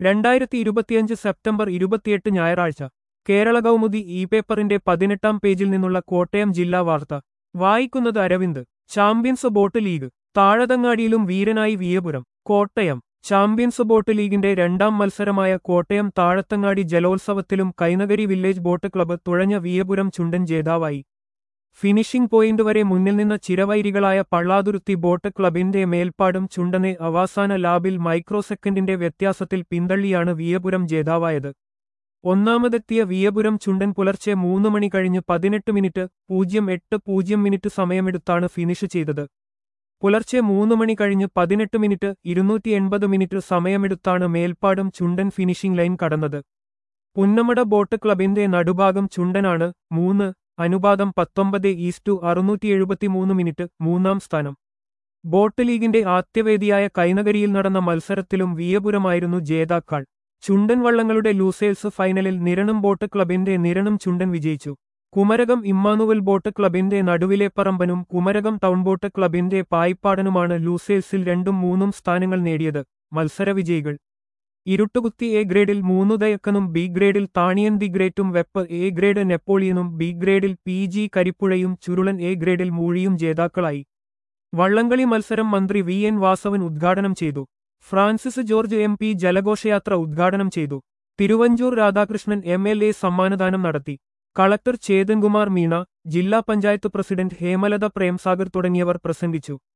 രണ്ടായിരത്തി ഇരുപത്തിയഞ്ച് സെപ്റ്റംബർ ഇരുപത്തിയെട്ട് ഞായറാഴ്ച കേരള കൗമുദി ഇ പേപ്പറിന്റെ പതിനെട്ടാം പേജിൽ നിന്നുള്ള കോട്ടയം ജില്ലാ വാർത്ത വായിക്കുന്നത് അരവിന്ദ് ചാമ്പ്യൻസ് ബോട്ട് ലീഗ് താഴതങ്ങാടിയിലും വീരനായി വിയപുരം കോട്ടയം ചാമ്പ്യൻസ് ബോട്ട് ലീഗിന്റെ രണ്ടാം മത്സരമായ കോട്ടയം താഴത്തങ്ങാടി ജലോത്സവത്തിലും കൈനഗരി വില്ലേജ് ബോട്ട് ക്ലബ്ബ് തുഴഞ്ഞ വിയപുരം ചുണ്ടൻ ജേതാവായി ഫിനിഷിംഗ് പോയിന്റ് വരെ മുന്നിൽ നിന്ന ചിരവൈരികളായ പള്ളാതുരുത്തി ബോട്ട് ക്ലബിന്റെ മേൽപ്പാടും ചുണ്ടനെ അവസാന ലാബിൽ മൈക്രോ സെക്കൻഡിന്റെ വ്യത്യാസത്തിൽ പിന്തള്ളിയാണ് വിയപുരം ജേതാവായത് ഒന്നാമതെത്തിയ വിയപുരം ചുണ്ടൻ പുലർച്ചെ മൂന്ന് മണി കഴിഞ്ഞ് പതിനെട്ട് മിനിറ്റ് പൂജ്യം എട്ട് പൂജ്യം മിനിറ്റ് സമയമെടുത്താണ് ഫിനിഷ് ചെയ്തത് പുലർച്ചെ മൂന്ന് മണി കഴിഞ്ഞ് പതിനെട്ട് മിനിറ്റ് ഇരുന്നൂറ്റി എൺപത് മിനിറ്റ് സമയമെടുത്താണ് മേൽപ്പാടും ചുണ്ടൻ ഫിനിഷിംഗ് ലൈൻ കടന്നത് പുന്നമട ബോട്ട് ക്ലബിന്റെ നടുഭാഗം ചുണ്ടനാണ് മൂന്ന് അനുപാതം പത്തൊമ്പത് ഈസ്റ്റു അറുന്നൂറ്റി എഴുപത്തിമൂന്ന് മിനിറ്റ് മൂന്നാം സ്ഥാനം ബോട്ട് ലീഗിന്റെ ആദ്യവേദിയായ കൈനഗരിയിൽ നടന്ന മത്സരത്തിലും വിയപുരമായിരുന്നു ജേതാക്കൾ ചുണ്ടൻ വള്ളങ്ങളുടെ ലൂസേൽസ് ഫൈനലിൽ നിരണം ബോട്ട് ക്ലബിന്റെ നിരണം ചുണ്ടൻ വിജയിച്ചു കുമരകം ഇമ്മാനുവൽ ബോട്ട് ക്ലബിന്റെ നടുവിലെ പറമ്പനും കുമരകം ടൗൺ ബോട്ട് ക്ലബിന്റെ പായിപ്പാടനുമാണ് ലൂസേൽസിൽ രണ്ടും മൂന്നും സ്ഥാനങ്ങൾ നേടിയത് മത്സരവിജയികൾ ഇരുട്ടുകുത്തി എ ഗ്രേഡിൽ മൂന്നുദയക്കനും ബി ഗ്രേഡിൽ താണിയൻ ദി ഗ്രേറ്റും വെപ്പ് എ ഗ്രേഡ് നെപ്പോളിയനും ബി ഗ്രേഡിൽ പി ജി കരിപ്പുഴയും ചുരുളൻ എ ഗ്രേഡിൽ മൂഴിയും ജേതാക്കളായി വള്ളംകളി മത്സരം മന്ത്രി വി എൻ വാസവൻ ഉദ്ഘാടനം ചെയ്തു ഫ്രാൻസിസ് ജോർജ് എം പി ജലഘോഷയാത്ര ഉദ്ഘാടനം ചെയ്തു Thiruvanchoor Radhakrishnan M L A സമ്മാനദാനം നടത്തി കളക്ടർ ചേതൻകുമാർ മീണ ജില്ലാ പഞ്ചായത്ത് പ്രസിഡന്റ് ഹേമലത പ്രേംസാഗർ തുടങ്ങിയവർ പ്രസംഗിച്ചു